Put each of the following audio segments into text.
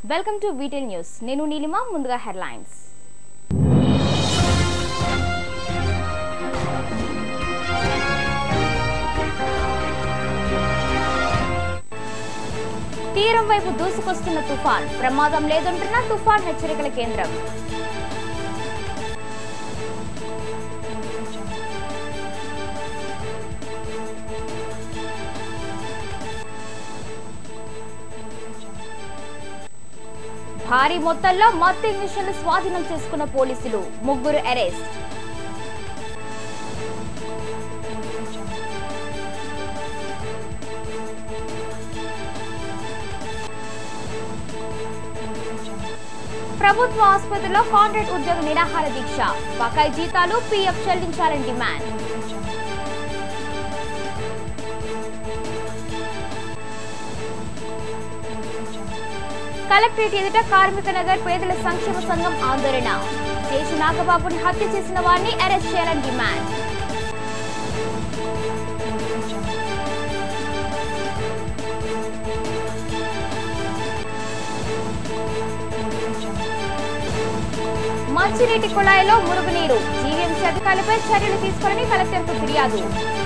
welcome to వీటెల్ news నేను నీలిమ ముందుగా headlines తీరం వైపు దూసుకొస్తున్న తుఫాన్ ప్రమాదం లేదంటున్న తుఫాన్ హెచ్చరికల కేంద్రం భారీ మొత్తంలో మత్తు ఇంజక్షన్లు స్వాధీనం చేసుకున్న పోలీసులు ముగ్గురు అరెస్ట్ ప్రభుత్వ ఆసుపత్రిలో కాంట్రాక్ట్ ఉద్యోగ నిరాహార దీక్ష బకాయి జీతాలు పీఎఫ్ చెల్లించాలని డిమాండ్ కలెక్టరేట్ ఎదుట కార్మిక నగర్ పేదల సంక్షేమ సంఘం ఆందోళన శేషు నాగబాబుని హత్య చేసిన వారిని అరెస్ట్ చేయాలని డిమాండ్ మంచినీటి కుళాయిలో మురుగునీరు జీవీఎంసీ అధికారులపై చర్యలు తీసుకోవాలని కలెక్టర్కు ఫిర్యాదు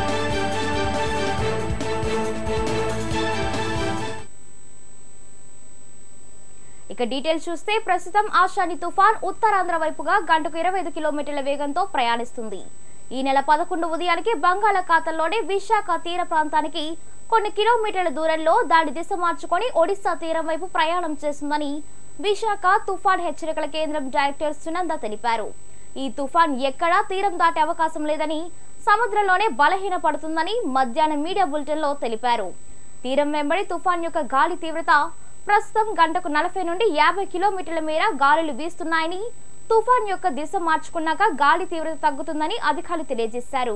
ఇక డీటెయిల్స్ చూస్తే ప్రస్తుతం ఆషాని తుఫాన్ ఉత్తరాంధ్ర వైపుగా గంటకు ఇరవై ఐదు కిలోమీటర్ల వేగంతో ప్రయాణిస్తుంది ఈ నెల పదకొండు ఉదయానికి బంగాళాఖాతంలోని విశాఖ తీర ప్రాంతానికి కొన్ని కిలోమీటర్ల దూరంలో దాని దిశ మార్చుకొని ఒడిశా తీరం వైపు ప్రయాణం చేస్తుందని విశాఖ తుఫాన్ హెచ్చరికల కేంద్రం డైరెక్టర్ సునంద తెలిపారు ఈ తుఫాన్ ఎక్కడా తీరం దాటే అవకాశం లేదని సముద్రంలోనే బలహీన పడుతుందని మధ్యాహ్నం మీడియా బులెటిన్లో తెలిపారు తీరం వెంబడి తుఫాన్ యొక్క గాలి తీవ్రత ప్రస్తుతం గంటకు నలభై నుండి యాభై కిలోమీటర్ల మేర గాలులు వీస్తున్నాయని తుఫాన్ యొక్క దిశ మార్చుకున్నాక గాలి తీవ్రత తగ్గుతుందని అధికారులు తెలియజేశారు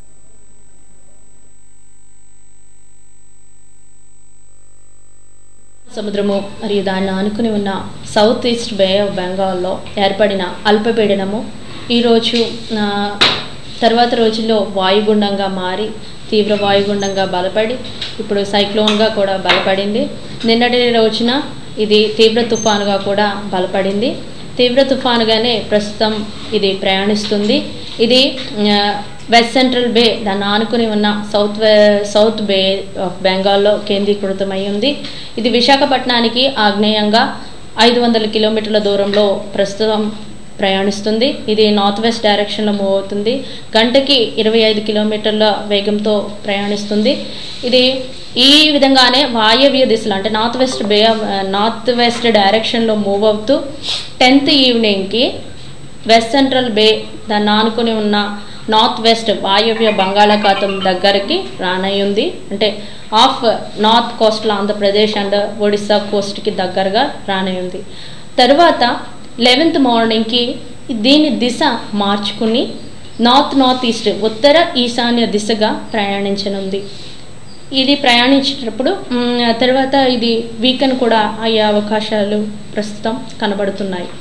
సముద్రము మరియు దాన్ని ఆనుకుని ఉన్న సౌత్ ఈస్ట్ బే ఆఫ్ బెంగాల్లో ఏర్పడిన అల్పపీడనము ఈరోజు ఆ, తర్వాత రోజుల్లో వాయుగుండంగా మారి తీవ్ర వాయుగుండంగా బలపడి ఇప్పుడు సైక్లోన్గా కూడా బలపడింది నిన్నటి రోజున ఇది తీవ్ర తుఫానుగా కూడా బలపడింది తీవ్ర తుఫానుగానే ప్రస్తుతం ఇది ప్రయాణిస్తుంది ఇది ఆ, వెస్ట్ సెంట్రల్ బే దాన్ని ఆనుకుని ఉన్న సౌత్ వే- సౌత్ బే ఆఫ్ బెంగాల్లో కేంద్రీకృతమై ఉంది ఇది విశాఖపట్నానికి ఆగ్నేయంగా ఐదు వందల కిలోమీటర్ల దూరంలో ప్రస్తుతం ప్రయాణిస్తుంది ఇది నార్త్ వెస్ట్ డైరెక్షన్లో మూవ్ అవుతుంది గంటకి ఇరవై ఐదు కిలోమీటర్ల వేగంతో ప్రయాణిస్తుంది ఇది ఈ విధంగానే వాయవ్య దిశలో అంటే north west bay of north west డైరెక్షన్లో మూవ్ అవుతూ టెన్త్ ఈవినింగ్కి వెస్ట్ సెంట్రల్ బే దాన్ని ఆనుకుని ఉన్న నార్త్ వెస్ట్ వాయవ్య బంగాళాఖాతం దగ్గరికి రానయ్యింది అంటే off north coastal Andhra Pradesh and Odisha కోస్ట్కి దగ్గరగా రానయ్యింది తర్వాత లెవెన్త్ మార్నింగ్కి దీని దిశ మార్చుకుని నార్త్ నార్త్ ఈస్ట్ ఉత్తర ఈశాన్య దిశగా ప్రయాణించనుంది ఇది ప్రయాణించేటప్పుడు మ్, తర్వాత ఇది వీకెండ్ కూడా అయ్యే అవకాశాలు ప్రస్తుతం కనబడుతున్నాయి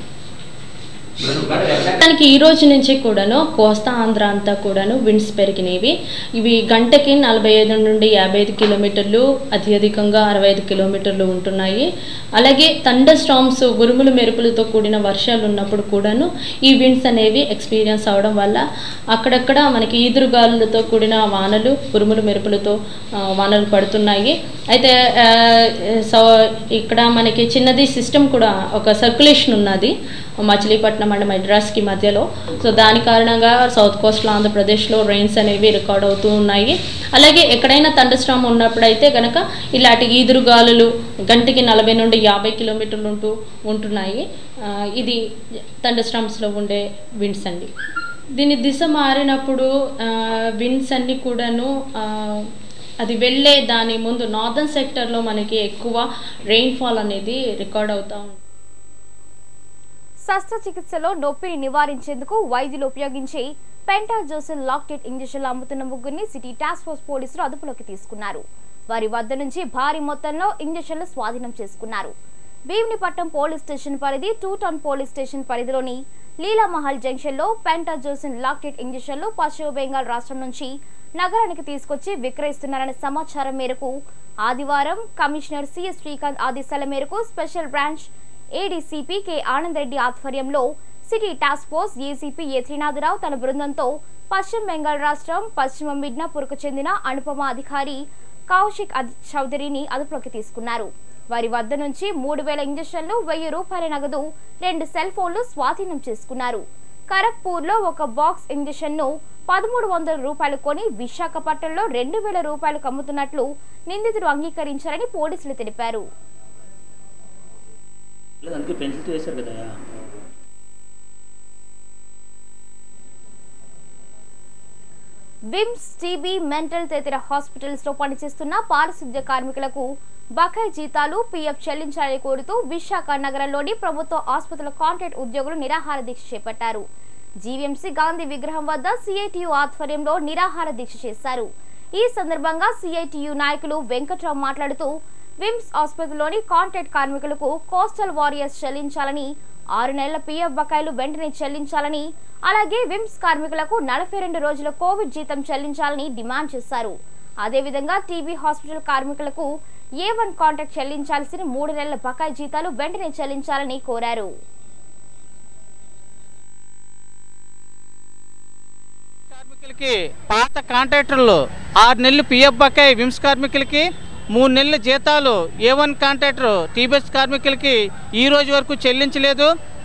దానికి ఈ రోజు నుంచి కూడాను కోస్తా ఆంధ్ర అంతా కూడాను విండ్స్ పెరిగినవి ఇవి గంటకి నలభై ఐదు నుండి యాభై ఐదు కిలోమీటర్లు అత్యధికంగా అరవై ఐదు కిలోమీటర్లు ఉంటున్నాయి అలాగే థండర్ స్టామ్స్ ఉరుములు మెరుపులతో కూడిన వర్షాలు ఉన్నప్పుడు కూడాను ఈ విండ్స్ అనేవి ఎక్స్పీరియన్స్ అవడం వల్ల అక్కడక్కడ మనకి ఈదురుగాలులతో కూడిన వానలు ఉరుములు మెరుపులతో ఆ, వానలు పడుతున్నాయి అయితే ఆ, సో ఇక్కడ మనకి చిన్నది సిస్టమ్ కూడా ఒక సర్క్యులేషన్ ఉన్నది మచిలీపట్నం అండ్ మద్రాస్కి మధ్యలో సో దాని కారణంగా సౌత్ కోస్ట్లో ఆంధ్రప్రదేశ్లో రెయిన్స్ అనేవి రికార్డ్ అవుతూ ఉన్నాయి అలాగే ఎక్కడైనా తండస్ట్రామ్ ఉన్నప్పుడైతే కనుక ఇలాంటి ఈదురుగాలులు గంటకి నలభై నుండి యాభై కిలోమీటర్లు ఉంటూ ఉంటున్నాయి ఆ, ఇది తండస్ట్రామ్స్లో ఉండే విండ్స్ అండి దీని దిశ మారినప్పుడు విండ్స్ అన్నీ కూడాను ఆ, అది వెళ్ళే దాని ముందు నార్దర్న్ సెక్టర్లో మనకి ఎక్కువ రెయిన్ఫాల్ అనేది రికార్డ్ అవుతూ ఉంది శస్త్రచికిత్సలో నొప్పిని నివారించేందుకు వైద్యులు ఉపయోగించే పెంటాజోసిన్ లాక్టేట్ ఇంజక్షన్లు అమ్ముతున్న ముగ్గురిని సిటీ టాస్క్ ఫోర్స్ పోలీసులు అదుపులోకి తీసుకున్నారు వారి వద్ద నుంచి భారీ మొత్తంలో ఇంజక్షన్లు స్వాధీనం చేసుకున్నారు భీమినిపట్నం పోలీస్ స్టేషన్ పరిధి టూ టౌన్ పోలీస్ స్టేషన్ పరిధిలోని లీలామహల్ జంక్షన్ లో పెంటాజోసిన్ లాక్టేట్ ఇంజక్షన్లు పశ్చిమ బెంగాల్ రాష్ట్రం నుంచి నగరానికి తీసుకొచ్చి విక్రయిస్తున్నారనే సమాచారం మేరకు ఆదివారం కమిషనర్ సిఎస్ శ్రీకాంత్ ఆదేశాల మేరకు special branch ADCP K Anand Reddy ఆధ్వర్యంలో city task force ACP A Trinatha Rao తన బృందంతో పశ్చిమ బెంగాల్ రాష్ట్రం పశ్చిమ మిడ్నాపూర్కు చెందిన అనుపమ అధికారి కౌశిక్ అద్- చౌదరిని అదుపులోకి తీసుకున్నారు వారి వద్ద నుంచి మూడు వేల ఇంజక్షన్లు వెయ్యి రూపాయల నగదు రెండు సెల్ ఫోన్లు స్వాధీనం చేసుకున్నారు ఖరగ్పూర్లో ఒక బాక్స్ ఇంజక్షన్ను పదమూడు వందల రూపాయలు కొని విశాఖపట్నంలో రెండు వేల రూపాయలకు అమ్ముతున్నట్లు నిందితుడు అంగీకరించారని పోలీసులు తెలిపారు లేదు అందుకే పెన్సిల్తో వేశారు కదా విమ్స్ టీబీ మెంటల్ తదితర హాస్పిటల్స్ లో పనిచేస్తున్న పారిశుద్ధ్య కార్మికులకు బకాయి జీతాలు పీఎఫ్ చెల్లించాలని కోరుతూ విశాఖ నగరంలోని ప్రభుత్వ ఆసుపత్రుల కాంట్రాక్ట్ ఉద్యోగులు నిరాహార దీక్ష చేపట్టారు జీవీఎంసీ గాంధీ విగ్రహం వద్ద సిఐటియు ఆధ్వర్యంలో నిరాహార దీక్ష చేశారు ఈ సందర్భంగా సిఐటియు నాయకులు వెంకట్రావు మాట్లాడుతూ విమ్స్ ఆసుపత్రిలోని కాంట్రాక్ట్ కార్మికులకు కోస్టల్ వారియర్స్ చెల్లించాలని ఆరు నెలల పీఎఫ్ బకాయిలు వెంటనే చెల్లించాలని అలాగే విమ్స్ కార్మికులకు నలభై రెండు రోజుల కోవిడ్ జీతం చెల్లించాలని డిమాండ్ చేశారు అదేవిధంగా టీబీ హాస్పిటల్ కార్మికులకు ఏ వన్ కాంట్రాక్ట్ చెల్లించాల్సిన మూడు నెలల బకాయి జీతాలు వెంటనే చెల్లించాలని కోరారు కార్మికులకి పాత కాంట్రాక్టర్లు ఆరు నెలలు పిఎఫ్ బకాయి విమ్స్ కార్మికులకి మూడు నెలల జీతాలు ఏ వన్ కాంట్రాక్టర్ టీబీఎస్ కార్మికులకి ఈ రోజు వరకు చెల్లించలేదు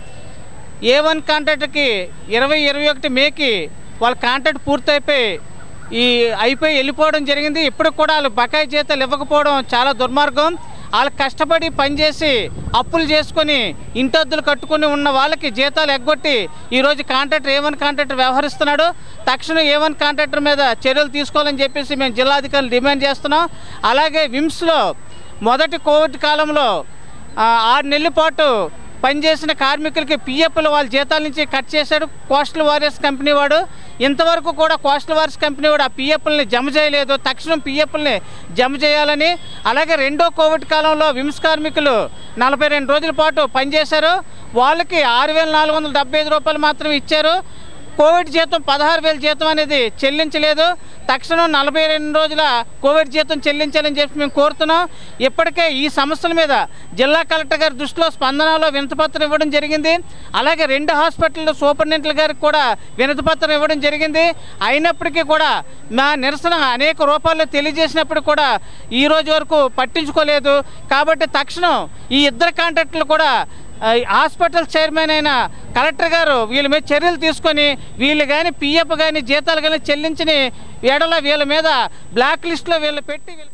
ఏ వన్ కాంట్రాక్టర్కి ఇరవై ఇరవై ఒకటి మేకి వాళ్ళ కాంట్రాక్ట్ పూర్తయిపోయి ఈ అయిపోయి వెళ్ళిపోవడం జరిగింది ఇప్పుడు కూడా వాళ్ళు బకాయి జీతాలు ఇవ్వకపోవడం చాలా దుర్మార్గం వాళ్ళు కష్టపడి పనిచేసి అప్పులు చేసుకొని ఇంటద్దులు కట్టుకొని ఉన్న వాళ్ళకి జీతాలు ఎగ్గొట్టి ఈరోజు కాంట్రాక్టర్ ఏ వన్ కాంట్రాక్టర్ వ్యవహరిస్తున్నాడు తక్షణం ఏ వన్ కాంట్రాక్టర్ మీద చర్యలు తీసుకోవాలని చెప్పేసి మేము జిల్లాధికారులు డిమాండ్ చేస్తున్నాం అలాగే విమ్స్లో మొదటి కోవిడ్ కాలంలో ఆ, ఆరు నెలల పాటు పనిచేసిన కార్మికులకి పిఎఫ్లు వాళ్ళ జీతాల నుంచి కట్ చేశాడు కోస్టల్ వారియర్స్ కంపెనీ వాడు ఇంతవరకు కూడా కోస్టల్ వారియర్స్ కంపెనీ వాడు ఆ పిఎఫ్లని జమ చేయలేదు తక్షణం పిఎఫ్లని జమ చేయాలని అలాగే రెండో కోవిడ్ కాలంలో విమ్స్ కార్మికులు నలభై రెండు రోజుల పాటు పనిచేశారు వాళ్ళకి ఆరు వేల నాలుగు వందల డెబ్బై ఐదు రూపాయలు మాత్రమే ఇచ్చారు కోవిడ్ జీతం పదహారు వేల జీతం అనేది చెల్లించలేదు తక్షణం నలభై రెండు రోజుల కోవిడ్ జీతం చెల్లించాలని చెప్పి మేము కోరుతున్నాం ఇప్పటికే ఈ సమస్యల మీద జిల్లా కలెక్టర్ గారి దృష్టిలో స్పందనలో వినతిపత్రం ఇవ్వడం జరిగింది అలాగే రెండు హాస్పిటల్ సూపరింటెండెంట్ గారికి కూడా వినతిపత్రం ఇవ్వడం జరిగింది అయినప్పటికీ కూడా మా నిరసన అనేక రూపాల్లో తెలియజేసినప్పుడు కూడా ఈ రోజు వరకు పట్టించుకోలేదు కాబట్టి తక్షణం ఈ ఇద్దరు కాంట్రాక్టులు కూడా ఆ, హాస్పిటల్ చైర్మన్ అయిన కలెక్టర్ గారు వీళ్ళ మీద చర్యలు తీసుకొని వీళ్ళు కానీ పిఎఫ్ కానీ జీతాలు కానీ చెల్లించని ఎడల వీళ్ళ మీద బ్లాక్ లిస్ట్లో వీళ్ళు పెట్టి వీళ్ళ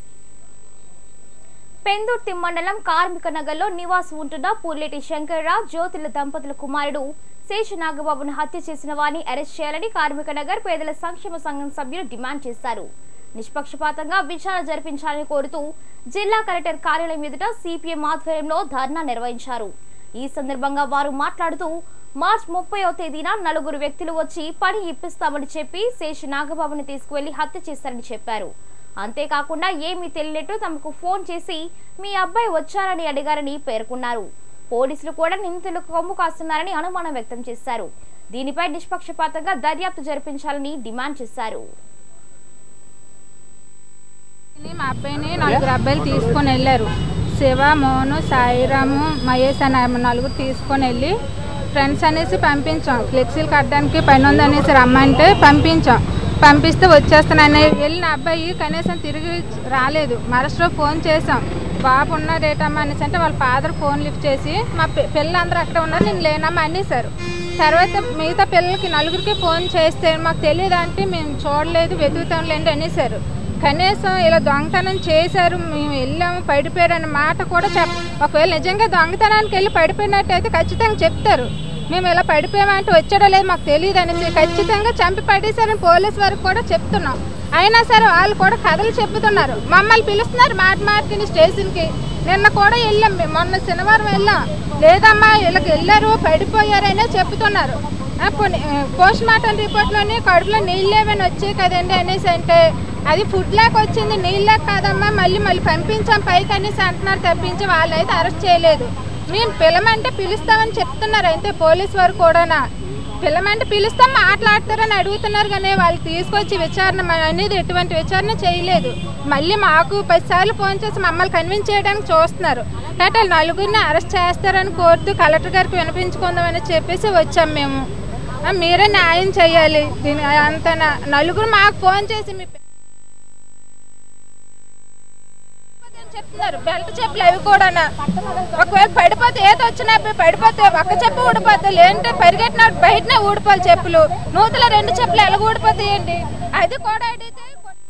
పెందుర్తి మండలం కార్మిక నగర్లో నివాసం ఉంటున్న పూర్లేటి శంకర్రావు జ్యోతుల దంపతుల కుమారుడు శేషనాగబాబును హత్య చేసిన వారిని అరెస్ట్ చేయాలని కార్మిక నగర్ పేదల సంక్షేమ సంఘం సభ్యులు డిమాండ్ చేశారు నిష్పక్షపాతంగా విచారణ జరిపించాలని కోరుతూ జిల్లా కలెక్టర్ కార్యాలయం ఎదుట సిపిఎం ఆధ్వర్యంలో ధర్నా నిర్వహించారు ఈ సందర్భంగా వారు మాట్లాడుతూ మార్చ్ ముప్పైవ తేదీన నలుగురు వ్యక్తులు వచ్చి పని ఇప్పిస్తామని చెప్పి శేష నాగబాబుని తీసుకువెళ్లి హత్య చేశారని చెప్పారు అంతేకాకుండా ఏమీ తెలియనట్టు తమకు ఫోన్ చేసి మీ అబ్బాయి వచ్చారని అడిగారని పేర్కొన్నారు పోలీసులు కూడా నిందితులకు కొమ్ము కాస్తున్నారని అనుమానం వ్యక్తం చేశారు దీనిపై నిష్పక్షపాతంగా దర్యాప్తు జరిపించాలని డిమాండ్ చేశారు ని మా అబ్బాయిని నలుగురు అబ్బాయిలు తీసుకొని వెళ్ళారు శివ మోను సాయిరాము మహేష్ అని ఆమె నలుగురు తీసుకొని వెళ్ళి ఫ్రెండ్స్ అనేసి పంపించాం ఫ్లెక్సీలు కట్టడానికి పని ఉంది అనేసి రమ్మంటే పంపించాం పంపిస్తే వచ్చేస్తానని వెళ్ళిన అబ్బాయి కనీసం తిరిగి రాలేదు మరస్ట్లో ఫోన్ చేసాం బాబు ఉన్నాడేటమ్మా అనేసి అంటే వాళ్ళ ఫాదర్ ఫోన్ లిఫ్ట్ చేసి మా పి- పిల్లలందరూ అక్కడ ఉన్నారు నేను లేనమ్మా అనేసారు తర్వాత మిగతా పిల్లలకి నలుగురికి ఫోన్ చేస్తే మాకు తెలియదు అంటే మేము చూడలేదు వెతుకుతాం లేండి అనేసారు కనీసం ఇలా దొంగతనం చేశారు మేము వెళ్ళాము పడిపోయారు అనే మాట కూడా చెప్ ఒకవేళ నిజంగా దొంగతనానికి వెళ్ళి పడిపోయినట్టయితే ఖచ్చితంగా చెప్తారు మేము ఇలా పడిపోయామంటే వచ్చాడో లేదు మాకు తెలియదు అనేసి ఖచ్చితంగా చంపి పడేశారని పోలీస్ వారికి కూడా చెప్తున్నాం అయినా సరే వాళ్ళు కూడా కథలు చెప్తున్నారు మమ్మల్ని పిలుస్తున్నారు మాట మాటిని స్టేషన్కి నిన్న కూడా వెళ్ళాం మేము మొన్న శనివారం వెళ్ళాం లేదమ్మా వీళ్ళకి వెళ్ళారు పడిపోయారనే చెప్తున్నారు ఆ, కొన్ని పోస్ట్ మార్టం రిపోర్ట్లోని కడుపులో నీళ్ళు ఏమైనా వచ్చాయి కదండి అనేసి అంటే అది ఫుడ్ లేక వచ్చింది నీళ్ళు లేక కాదమ్మా మళ్ళీ మళ్ళీ పంపించాం పైకి అనేసి అంటున్నారు తప్పించి వాళ్ళైతే అరెస్ట్ చేయలేదు మేము పిలమంటే పిలుస్తామని చెప్తున్నారు అయితే పోలీస్ వారు కూడానా పిల్లమంటే పిలుస్తాం మాట్లాడతారని అడుగుతున్నారు కానీ వాళ్ళు తీసుకొచ్చి విచారణ మ- అనేది ఎటువంటి విచారణ చేయలేదు మళ్ళీ మాకు పదిసార్లు ఫోన్ చేసి మమ్మల్ని కన్విన్స్ చేయడానికి చూస్తున్నారు అంటే వాళ్ళు నలుగురిని అరెస్ట్ చేస్తారని కోరుతూ కలెక్టర్ గారికి వినిపించుకుందామని చెప్పేసి వచ్చాం మేము ఆ, మీరే న్యాయం చేయాలి దీని అంత న- నలుగురు మాకు ఫోన్ చేసి మీ చెప్తున్నారు బెల్ట్ చెప్పులు అవి కూడా ఒకవేళ పడిపోతే ఏది వచ్చినా అవి పడిపోతే ఒక్క చెప్పు ఊడిపోతే లేదంటే పరిగెట్టిన బయటనే ఊడిపోవాలి చెప్పులు నూతల రెండు చెప్పులు ఎలా ఊడిపోతాయండి అది కూడా అడిగితే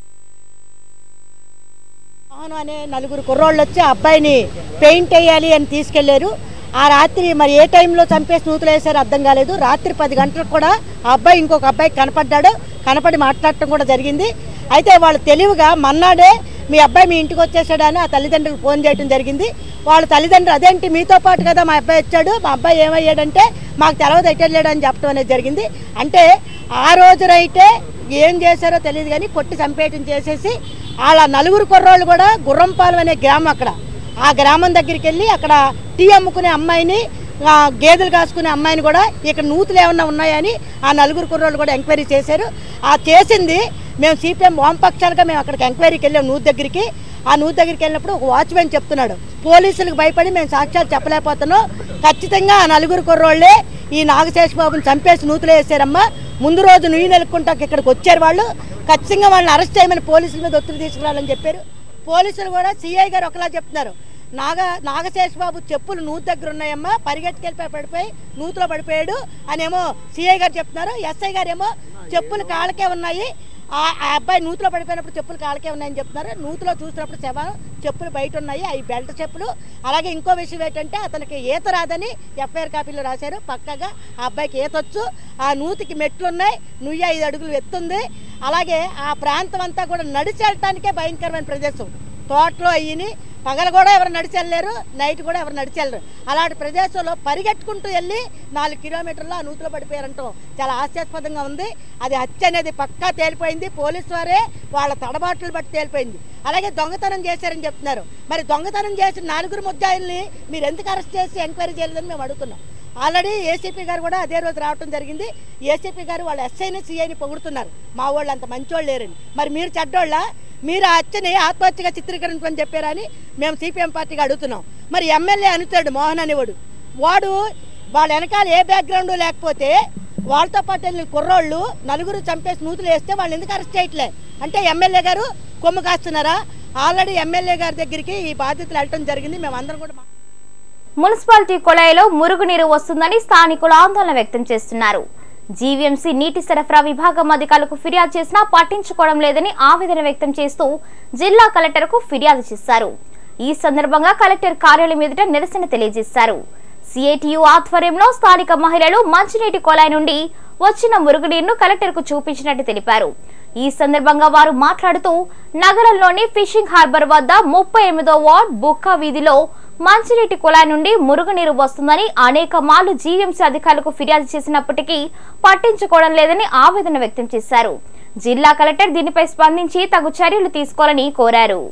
అవును అనే నలుగురు కుర్రోళ్ళు వచ్చి ఆ అబ్బాయిని పెయింట్ వేయాలి అని తీసుకెళ్లారు ఆ రాత్రి మరి ఏ టైంలో చంపేసి నూతులు వేసారో అర్థం కాలేదు రాత్రి పది గంటలకు కూడా ఆ అబ్బాయి ఇంకొక అబ్బాయి కనపడ్డాడు కనపడి మాట్లాడటం కూడా జరిగింది అయితే వాళ్ళు తెలివిగా మన్నాడే మీ అబ్బాయి మీ ఇంటికి వచ్చేసాడని ఆ తల్లిదండ్రులకు ఫోన్ చేయడం జరిగింది వాళ్ళ తల్లిదండ్రులు అదేంటి మీతో పాటు కదా మా అబ్బాయి వచ్చాడు మా అబ్బాయి ఏమయ్యాడంటే మాకు తెలవదు ఎట్టలేడు అని చెప్పడం అనేది జరిగింది అంటే ఆ రోజునైతే ఏం చేశారో తెలియదు కానీ కొట్టి చంపేయటం చేసేసి వాళ్ళ నలుగురు కుర్రోళ్ళు కూడా గుర్రంపాలెం అనే గ్రామం అక్కడ ఆ గ్రామం దగ్గరికి వెళ్ళి అక్కడ టీ అమ్ముకునే అమ్మాయిని ఆ, గేదెలు కాసుకునే అమ్మాయిని కూడా ఇక్కడ నూతులు ఏమన్నా ఉన్నాయని ఆ నలుగురు కుర్రోళ్ళు కూడా ఎంక్వైరీ చేశారు ఆ చేసింది మేము సిపిఎం వామపక్షాలుగా మేము అక్కడికి ఎంక్వైరీకి వెళ్ళాం నూతు దగ్గరికి ఆ నూతు దగ్గరికి వెళ్ళినప్పుడు ఒక వాచ్మెన్ చెప్తున్నాడు పోలీసులకు భయపడి మేము సాక్ష్యాలు చెప్పలేకపోతున్నాం ఖచ్చితంగా ఆ నలుగురు కుర్రోళ్ళే ఈ నాగశేష్ బాబుని చంపేసి నూతులు వేసారమ్మా ముందు రోజు నుయ్యి నెలుక్కుంటాక ఇక్కడికి వచ్చారు వాళ్ళు ఖచ్చితంగా వాళ్ళని అరెస్ట్ చేయమని పోలీసుల మీద ఒత్తిడి తీసుకురావాలని చెప్పారు పోలీసులు కూడా సిఐ గారు ఒకలా చెప్తున్నారు నాగ నాగశేష్ బాబు చెప్పులు నూతు దగ్గర ఉన్నాయమ్మా పరిగెట్టుకెళ్ళిపోయి పడిపోయి నూతులో పడిపోయాడు అనేమో సిఐ గారు చెప్తున్నారు ఎస్ఐ గారు ఏమో చెప్పులు కాళ్ళకే ఉన్నాయి ఆ ఆ అబ్బాయి నూతులో పడిపోయినప్పుడు చెప్పులు కాళ్ళకే ఉన్నాయని చెప్తున్నారు నూతులో చూసినప్పుడు శవం చెప్పులు బయట ఉన్నాయి అవి బెల్ట్ చెప్పులు అలాగే ఇంకో విషయం ఏంటంటే అతనికి ఈత రాదని ఎఫ్ఐఆర్ కాపీలో రాశారు పక్కగా ఆ అబ్బాయికి ఈత వచ్చు ఆ నూతికి మెట్లు ఉన్నాయి నుయ్యి ఐదు అడుగులు ఎత్తుంది అలాగే ఆ ప్రాంతం అంతా కూడా నడిచి వెళ్ళటానికే భయంకరమైన ప్రదేశం తోటలో అయ్యిని పగలు కూడా ఎవరు నడిచి వెళ్ళలేరు నైట్ కూడా ఎవరు నడిచి వెళ్ళరు అలాంటి ప్రదేశంలో పరిగెట్టుకుంటూ వెళ్ళి నాలుగు కిలోమీటర్లు ఆ నూతిలో పడిపోయారంటాం చాలా హాస్యాస్పదంగా ఉంది అది హత్య అనేది పక్కా తేలిపోయింది పోలీసు వారే వాళ్ళ తడబాట్లు బట్టి తేలిపోయింది అలాగే దొంగతనం చేశారని చెప్తున్నారు మరి దొంగతనం చేసిన నలుగురు ముద్దాయిల్ని మీరు ఎందుకు అరెస్ట్ చేసి ఎంక్వైరీ చేయలేదని మేము అడుగుతున్నాం ఆల్రెడీ ఏసీపీ గారు కూడా అదే రోజు రావడం జరిగింది ఏసీపీ గారు వాళ్ళ ఎస్ఐని సిఐని పొగుడుతున్నారు మా వాళ్ళు అంత మంచోళ్ళు లేరని మరి మీరు చెడ్డోళ్ళ మీరు ఆ హత్యని ఆత్మహత్యగా చిత్రీకరించమని చెప్పారని మేము సిపిఎం పార్టీగా అడుగుతున్నాం మరి ఎమ్మెల్యే అనుతాడు మోహన్ అనేవాడు వాడు వాళ్ళ వెనకాల ఏ బ్యాక్గ్రౌండ్ లేకపోతే వాళ్ళతో పాటు వెళ్ళిన కుర్రోళ్ళు నలుగురు చంపేసి నూతులు వేస్తే వాళ్ళు ఎందుకు అరెస్ట్ చేయట్లే అంటే ఎమ్మెల్యే గారు కొమ్ము కాస్తున్నారా ఆల్రెడీ ఎమ్మెల్యే గారి దగ్గరికి ఈ బాధ్యతలు వెళ్ళటం జరిగింది మేము అందరం కూడా మా- మున్సిపాలిటీ కొళాయిలో మురుగునీరు వస్తుందని స్థానికులు ఆందోళన వ్యక్తం చేస్తున్నారు జీవీఎంసీ నీటి సరఫరా విభాగం అధికారులకు ఫిర్యాదు చేసినా పట్టించుకోవడం లేదని ఆవేదన వ్యక్తం చేస్తూ జిల్లా కలెక్టర్కు ఫిర్యాదు చేశారు ఈ సందర్భంగా కలెక్టర్ కార్యాలయం ఎదుట నిరసన తెలియజేశారు సిఐటియు ఆధ్వర్యంలో స్థానిక మహిళలు మంచినీటి కొళాయి నుండి వచ్చిన మురుగునీరును కలెక్టర్కు చూపించినట్టు తెలిపారు ఈ సందర్భంగా వారు మాట్లాడుతూ నగరంలోని ఫిషింగ్ హార్బర్ వద్ద ముప్పై ఎనిమిదో వార్డ్ బుక్క వీధిలో మంచినీటి కుళాయి నుండి మురుగునీరు వస్తుందని అనేక మార్లు జీవీఎంసీ అధికారులకు ఫిర్యాదు చేసినప్పటికీ పట్టించుకోవడం లేదని ఆవేదన వ్యక్తం చేశారు జిల్లా కలెక్టర్ దీనిపై స్పందించి తగు చర్యలు తీసుకోవాలని కోరారు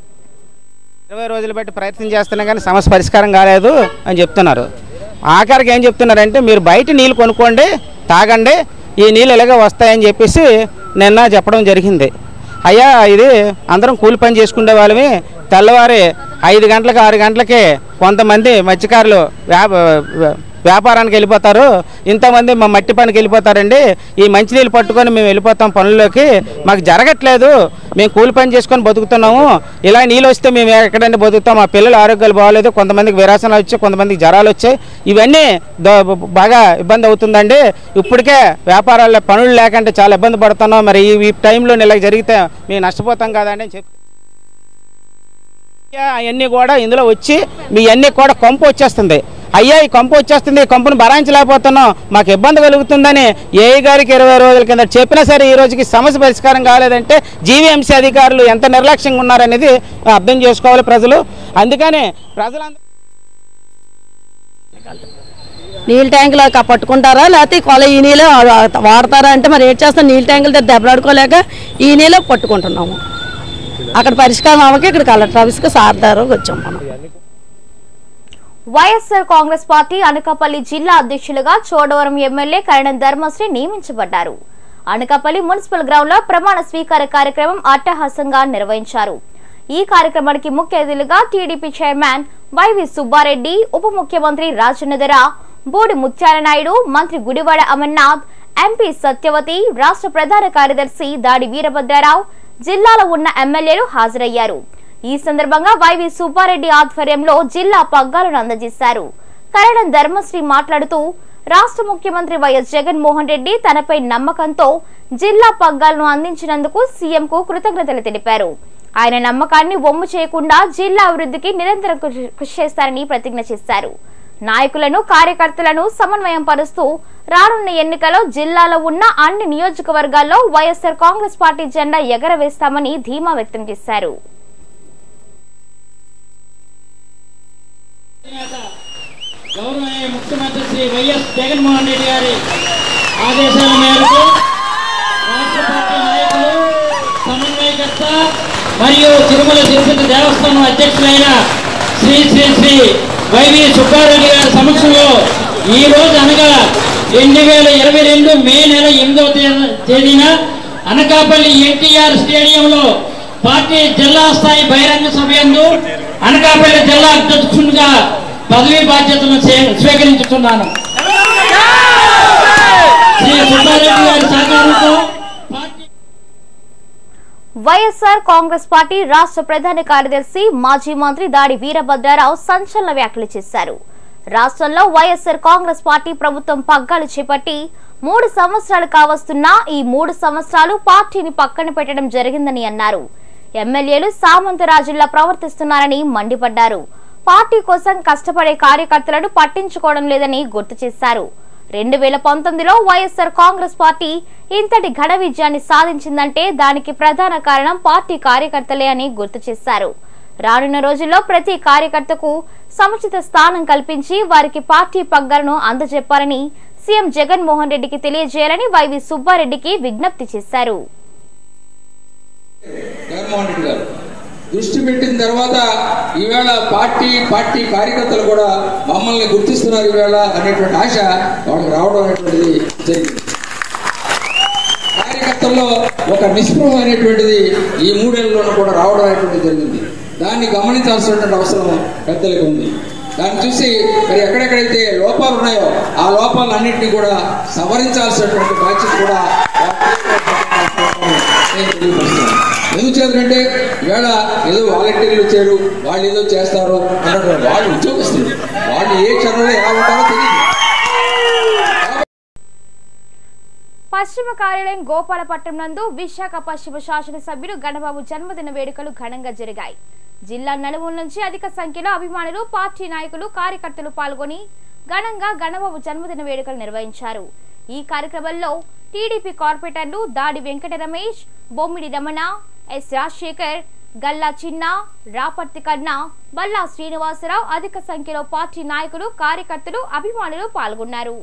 ఇరవై రోజులు బట్టి ప్రయత్నం చేస్తున్నా కానీ సమస్య పరిష్కారం కాలేదు అని చెప్తున్నారు ఆఖరికి ఏం చెప్తున్నారంటే మీరు బయట నీళ్ళు కొనుక్కోండి తాగండి ఈ నీళ్ళు ఇలాగే వస్తాయని చెప్పేసి నిన్న చెప్పడం జరిగింది అయ్యా ఇది అందరం కూలి పని చేసుకునే వాళ్ళమి తెల్లవారి ఐదు గంటలకు ఆరు గంటలకి కొంతమంది మత్స్యకారులు వ్యాప వ్యాపారానికి వెళ్ళిపోతారు ఇంతమంది మా మట్టి పనికి వెళ్ళిపోతారండి ఈ మంచినీళ్ళు పట్టుకొని మేము వెళ్ళిపోతాం పనుల్లోకి మాకు జరగట్లేదు మేము కూలి పని చేసుకొని బతుకుతున్నాము ఇలా నీళ్ళు వస్తే మేము ఎక్కడంటే బతుకుతాం మా పిల్లల ఆరోగ్యాలు బాగాలేదు కొంతమందికి విరాసనాలు వచ్చాయి కొంతమందికి జ్వరాలు వచ్చాయి ఇవన్నీ దో- బాగా ఇబ్బంది అవుతుందండి ఇప్పటికే వ్యాపారాల్లో పనులు లేకంటే చాలా ఇబ్బంది పడుతున్నాం మరి ఈ- ఈ టైంలో ఇలా జరిగితే మేము నష్టపోతాం కదండి అని చెప్పి అవన్నీ కూడా ఇందులో వచ్చి మీ అన్నీ కూడా కొంపు వచ్చేస్తుంది అయ్యా ఈ కంపు వచ్చేస్తుంది ఈ కంపును భరాయించలేకపోతున్నాం మాకు ఇబ్బంది కలుగుతుందని ఏఐ గారికి ఇరవై రోజుల కింద చెప్పినా సరే ఈ రోజుకి సమస్య పరిష్కారం కాలేదంటే జీవీఎంసీ అధికారులు ఎంత నిర్లక్ష్యంగా ఉన్నారనేది అర్థం చేసుకోవాలి ప్రజలు అందుకని ప్రజలందరూ నీళ్ళ ట్యాంకులు క- పట్టుకుంటారా లేకపోతే కొల ఈ నీళ్ళు వాడతారా అంటే మరి ఏం చేస్తాం నీళ్ళ ట్యాంకుల దగ్గర దెబ్బలాడుకోలేక ఈ నీళ్ళు పట్టుకుంటున్నాము అక్కడ పరిష్కారం అవ్వక ఇక్కడ కలెక్టర్ ఆఫీస్కి సార్ దగ్గరకు వచ్చాం మనం వైఎస్ఆర్ కాంగ్రెస్ పార్టీ అనకాపల్లి జిల్లా అధ్యక్షులుగా చోడవరం ఎమ్మెల్యే కరణం ధర్మశ్రీ నియమించబడ్డారు అనకాపల్లి మున్సిపల్ గ్రౌండ్ లో ప్రమాణ స్వీకార కార్యక్రమం అట్టహాసంగా నిర్వహించారు ఈ కార్యక్రమానికి ముఖ్య అతిథులుగా టీడీపీ చైర్మన్ వైవి సుబ్బారెడ్డి ఉప ముఖ్యమంత్రి రాజన్నదర బూడి ముత్యాల నాయుడు మంత్రి గుడివాడ అమర్నాథ్ ఎంపీ సత్యవతి రాష్ట్ర ప్రధాన కార్యదర్శి దాడి వీరభద్రరావు జిల్లాలో ఉన్న ఎమ్మెల్యేలు హాజరయ్యారు ఈ సందర్భంగా వైవి సుబ్బారెడ్డి ఆధ్వర్యంలో జిల్లా పగ్గాలను అందజేశారు కరణం ధర్మశ్రీ మాట్లాడుతూ రాష్ట్ర ముఖ్యమంత్రి వైఎస్ జగన్మోహన్ రెడ్డి తనపై నమ్మకంతో జిల్లా పగ్గాలను అందించినందుకు సీఎంకు కృతజ్ఞతలు తెలిపారు ఆయన నమ్మకాన్ని వమ్ము చేయకుండా జిల్లా అభివృద్ధికి నిరంతరం కృషి కృషి చేస్తారని ప్రతిజ్ఞ చేశారు నాయకులను కార్యకర్తలను సమన్వయం పరుస్తూ రానున్న ఎన్నికలో జిల్లాలో ఉన్న అన్ని నియోజకవర్గాల్లో వైఎస్ఆర్ కాంగ్రెస్ పార్టీ జెండా ఎగరవేస్తామని ధీమా వ్యక్తం చేశారు గౌరవనీయ ముఖ్యమంత్రి శ్రీ వైఎస్ జగన్మోహన్ రెడ్డి గారి ఆదేశాల మేరకు రాష్ట్ర పార్టీ నాయకులు సమన్వయకర్త మరియు తిరుమల తిరుపతి దేవస్థానం అధ్యక్షులైన శ్రీ శ్రీ శ్రీ వైవి సుబ్బారెడ్డి గారి సమక్షంలో ఈ రోజు అనగా రెండు వేల ఇరవై రెండు మే నెల ఎనిమిదవ తే- తేదీన అనకాపల్లి ఎన్టీఆర్ స్టేడియంలో పార్టీ జిల్లా స్థాయి బహిరంగ సభ యందు అనకాపల్లి జిల్లా అధ్యక్షునిగా పదవీ బాధ్యతలను స్వీ- స్వీకరించుతున్నాను శ్రీ సుబ్బారెడ్డి గారి సహకారంతో పార్టీ వైఎస్ఆర్ కాంగ్రెస్ పార్టీ రాష్ట్ర ప్రధాన కార్యదర్శి మాజీ మంత్రి దాడి వీరభద్రరావు సంచలన వ్యాఖ్యలు చేశారు రాష్ట్రంలో వైఎస్ఆర్ కాంగ్రెస్ పార్టీ ప్రభుత్వం పగ్గాలు చేపట్టి మూడు సంవత్సరాలు కావస్తున్నా ఈ మూడు సంవత్సరాలు పార్టీని పక్కన పెట్టడం జరిగిందని అన్నారు ఎమ్మెల్యేలు సామంతరాజుల్లా ప్రవర్తిస్తున్నారని మండిపడ్డారు పార్టీ కోసం కష్టపడే కార్యకర్తలను పట్టించుకోవడం లేదని గుర్తు చేశారు రెండు వేల పంతొమ్మిదిలో వైఎస్ఆర్ కాంగ్రెస్ పార్టీ ఇంతటి ఘన విజయాన్ని సాధించిందంటే దానికి ప్రధాన కారణం పార్టీ కార్యకర్తలే అని గుర్తు చేశారు రానున్న రోజుల్లో ప్రతి కార్యకర్తకు సముచిత స్థానం కల్పించి వారికి పార్టీ పగ్గాలను అందజెప్పాలని సీఎం జగన్మోహన్ రెడ్డికి తెలియజేయాలని వైవి సుబ్బారెడ్డికి విజ్ఞప్తి చేశారు జగన్మోహన్ రెడ్డి గారు దృష్టి పెట్టిన తర్వాత ఈవేళ పార్టీ పార్టీ కార్యకర్తలు కూడా మమ్మల్ని గుర్తిస్తున్నారు ఈవేళ అనేటువంటి ఆశ వాళ్ళకి రావడం అనేటువంటిది జరిగింది కార్యకర్తల్లో ఒక నిస్పృహ అనేటువంటిది ఈ మూడేళ్లలోనూ కూడా రావడం అనేటువంటిది జరిగింది దాన్ని గమనించాల్సినటువంటి అవసరం పెద్దలకు ఉంది దాన్ని చూసి మరి ఎక్కడెక్కడైతే లోపాలు ఉన్నాయో ఆ లోపాలన్నింటినీ కూడా సవరించాల్సినటువంటి బాధ్యత కూడా నేను తెలియపరుస్తున్నాను ఎందుచేతంటే ఈవేళ ఏదో వాలంటీర్లు వచ్చారు వాళ్ళు ఏదో చేస్తారు అన్నటువంటి వాళ్ళు ఉద్యోగస్తులు వాళ్ళు ఏ క్షణంలో ఎలా ఉంటారో తెలియదు పశ్చిమ కార్యాలయం గోపాలపట్నం నందు విశాఖ పశ్చిమ శాసనసభ్యులు గణబాబు జన్మదిన వేడుకలు ఘనంగా జరిగాయి జిల్లా నలుమూల నుంచి అధిక సంఖ్యలో అభిమానులు పార్టీ నాయకులు కార్యకర్తలు పాల్గొని ఘనంగా గణబాబు జన్మదిన వేడుకలు నిర్వహించారు ఈ కార్యక్రమంలో టీడీపీ కార్పొరేటర్లు దాడి వెంకట రమేష్ బొమ్మిడి రమణ ఎస్ రాజశేఖర్ గల్లా చిన్న రాపర్తి కన్నా బల్లా శ్రీనివాసరావు అధిక సంఖ్యలో పార్టీ నాయకులు కార్యకర్తలు అభిమానులు పాల్గొన్నారు